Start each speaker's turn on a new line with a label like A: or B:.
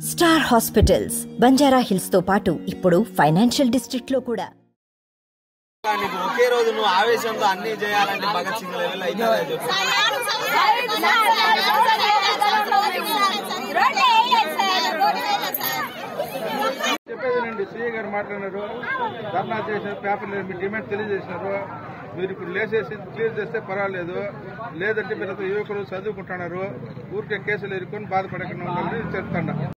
A: star hospitals Banjara hills తో పాటు ఇప్పుడు ఫైనాన్షియల్ డిస్ట్రిక్ట్ లో కూడా
B: నీకు ఒకే రోజు నువ్వు ఆవేశంతో అన్ని చేయాలంటే భగత్ సింగ్ లెవెల్ అయితే చెప్పు
C: చెప్పేది రండి సీఏ గారు మాట్లాడినారు ధర్నా చేసినారు పేపర్ మీ డిమాండ్ తెలియజేసినారు మీరు ఇప్పుడు లేసేసి క్లియర్ చేస్తే పర్వాలేదు లేదంటే మీరు యువకులు చదువుకుంటున్నారు ఊరికే కేసులు ఎరుకొని బాధపడకుండా ఉండాలని చెప్తాను